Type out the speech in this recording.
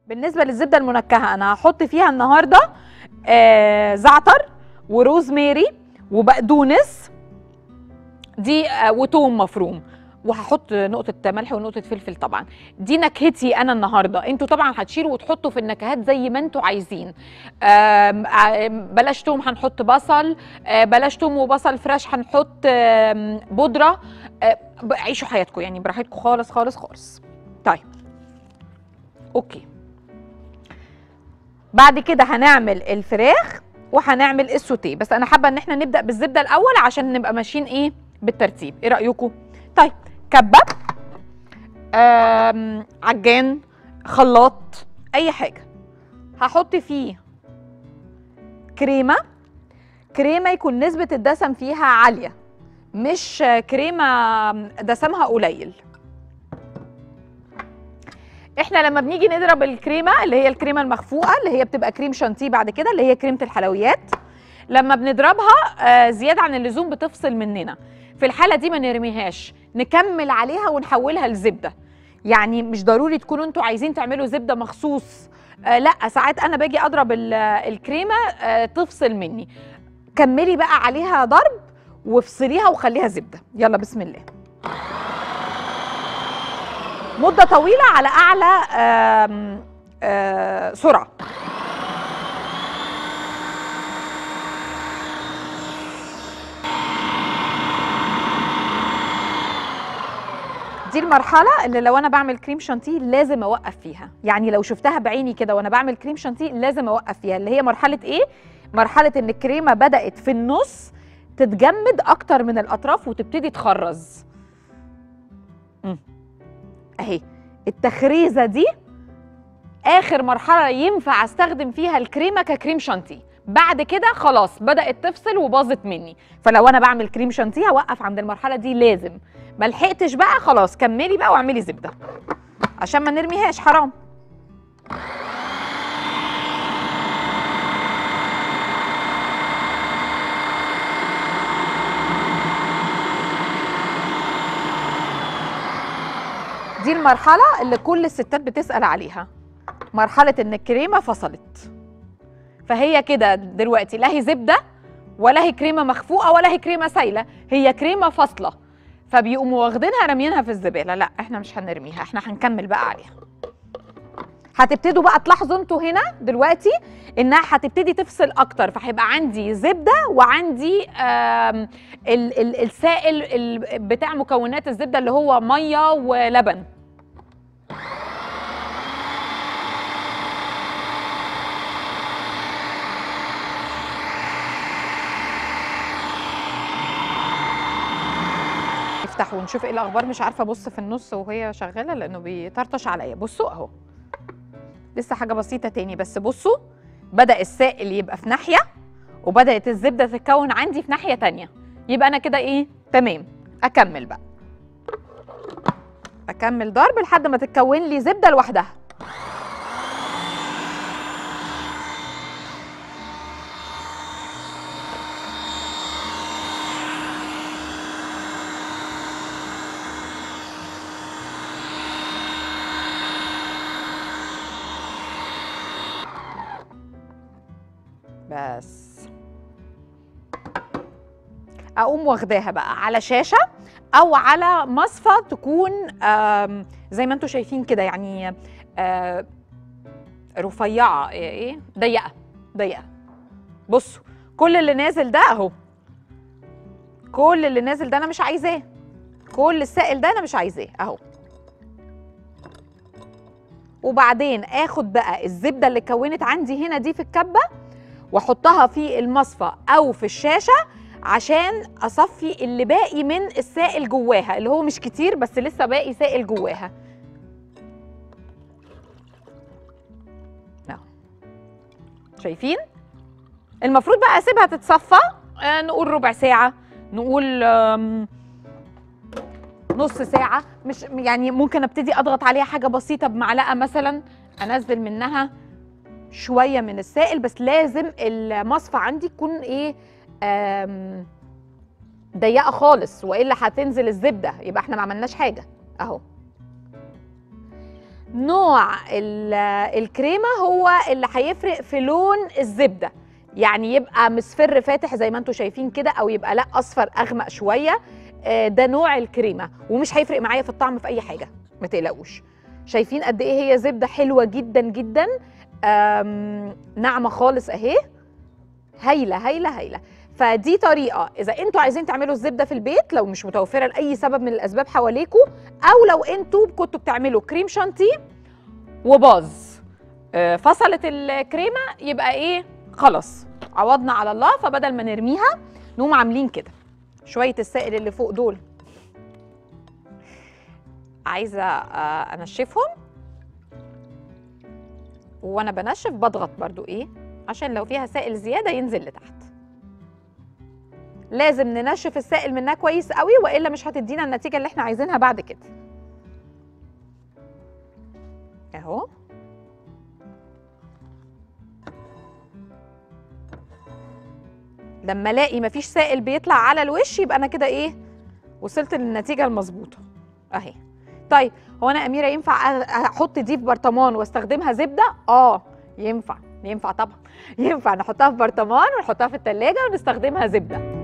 بالنسبه للزبده المنكهه انا هحط فيها النهارده آه زعتر وروزماري وبقدونس دي آه وتوم مفروم وهحط نقطة ملح ونقطة فلفل طبعا دي نكهتي أنا النهاردة انتوا طبعا هتشيلوا وتحطوا في النكهات زي ما انتوا عايزين آم، آم، بلاش توم هنحط بصل آه، بلاش توم وبصل فريش هنحط آم، بودرة آه، ب- عيشوا حياتكم يعني براحتكم خالص خالص خالص طيب اوكي بعد كده هنعمل الفراخ وهنعمل السوتيه بس انا حابه ان احنا نبدا بالزبده الاول عشان نبقى ماشيين ايه بالترتيب ايه رايكم طيب كبه آم، عجان خلاط اي حاجه هحط فيه كريمه كريمه يكون نسبه الدسم فيها عاليه مش كريمه دسمها قليل احنا لما بنيجي نضرب الكريمه اللي هي الكريمه المخفوقه اللي هي بتبقى كريم شانتيه بعد كده اللي هي كريمه الحلويات لما بنضربها آه، زياده عن اللزوم بتفصل مننا في الحاله دي ما نرميهاش نكمل عليها ونحولها لزبده يعني مش ضروري تكونوا انتوا عايزين تعملوا زبده مخصوص آه لا ساعات انا باجي اضرب ال- الكريمه آه تفصل مني كملي بقى عليها ضرب وافصليها وخليها زبده يلا بسم الله مده طويله على اعلى آم، آه سرعه دي المرحلة اللي لو أنا بعمل كريم شانتيه لازم أوقف فيها، يعني لو شفتها بعيني كده وأنا بعمل كريم شانتيه لازم أوقف فيها، اللي هي مرحلة إيه؟ مرحلة إن الكريمة بدأت في النص تتجمد أكتر من الأطراف وتبتدي تخرز. مم. أهي التخريزة دي آخر مرحلة ينفع أستخدم فيها الكريمة ككريم شانتيه، بعد كده خلاص بدأت تفصل وباظت مني، فلو أنا بعمل كريم شانتيه هوقف عند المرحلة دي لازم. ما لحقتش بقى خلاص كملي بقى واعملي زبده عشان ما نرميهاش حرام دي المرحله اللي كل الستات بتسال عليها مرحله ان الكريمه فصلت فهي كده دلوقتي لا هي زبده ولا هي كريمه مخفوقه ولا هي كريمه سايله هي كريمه فاصله فبيقوموا واخدينها راميينها في الزباله لا احنا مش هنرميها احنا هنكمل بقى عليها هتبتدوا بقى تلاحظوا انتوا هنا دلوقتي انها هتبتدي تفصل اكتر فهيبقى عندي زبده وعندي آم، ال ال السائل ال بتاع مكونات الزبده اللي هو ميه ولبن نفتح ونشوف ايه الاخبار مش عارفه ابص في النص وهي شغاله لانه بيطرطش عليا بصوا اهو لسه حاجه بسيطه تاني بس بصوا بدا السائل يبقى في ناحيه وبدات الزبده تتكون عندي في ناحيه تانية يبقى انا كده ايه تمام اكمل بقى اكمل ضرب لحد ما تتكون لي زبده لوحدها بس اقوم واخداها بقى على شاشه او على مصفى تكون آم، زي ما انتم شايفين كده يعني آه، رفيعه ايه إيه؟ ضيقه ضيقه بصوا كل اللي نازل ده اهو كل اللي نازل ده انا مش عايزاه كل السائل ده انا مش عايزاه اهو وبعدين اخد بقى الزبده اللي اتكونت عندي هنا دي في الكبه واحطها في المصفى او في الشاشه عشان اصفي اللي باقي من السائل جواها اللي هو مش كتير بس لسه باقي سائل جواها اهو شايفين المفروض بقى اسيبها تتصفى آه نقول ربع ساعه نقول آم، نص ساعه مش يعني ممكن ابتدي اضغط عليها حاجه بسيطه بمعلقه مثلا انزل منها شويه من السائل بس لازم المصفى عندي تكون ايه آم، ضيقه خالص والا هتنزل الزبده يبقى احنا ما عملناش حاجه اهو نوع ال- الكريمه هو اللي هيفرق في لون الزبده يعني يبقى مصفر فاتح زي ما انتم شايفين كده او يبقى لا اصفر اغمق شويه آه، ده نوع الكريمه ومش هيفرق معايا في الطعم في اي حاجه ما تقلقوش شايفين قد ايه هي زبده حلوه جدا جدا آم، ناعمه خالص اهي هايله هايله هايله فدي طريقه اذا انتوا عايزين تعملوا الزبده في البيت لو مش متوفره لاي سبب من الاسباب حواليكوا او لو انتوا كنتوا بتعملوا كريم شانتيه وباظ آه، فصلت الكريمه يبقى ايه خلاص عوضنا على الله فبدل ما نرميها نقوم عاملين كده شويه السائل اللي فوق دول عايزه آه، انشفهم وانا بنشف بضغط برضو ايه عشان لو فيها سائل زياده ينزل لتحت لازم ننشف السائل منها كويس قوي والا مش هتدينا النتيجه اللي احنا عايزينها بعد كده اهو لما الاقي مفيش سائل بيطلع على الوش يبقى انا كده ايه وصلت للنتيجه المظبوطه اهي طيب هو انا اميره ينفع أ- احط دي في برطمان واستخدمها زبده اه ينفع ينفع طبعا ينفع نحطها في برطمان ونحطها في التلاجة ونستخدمها زبده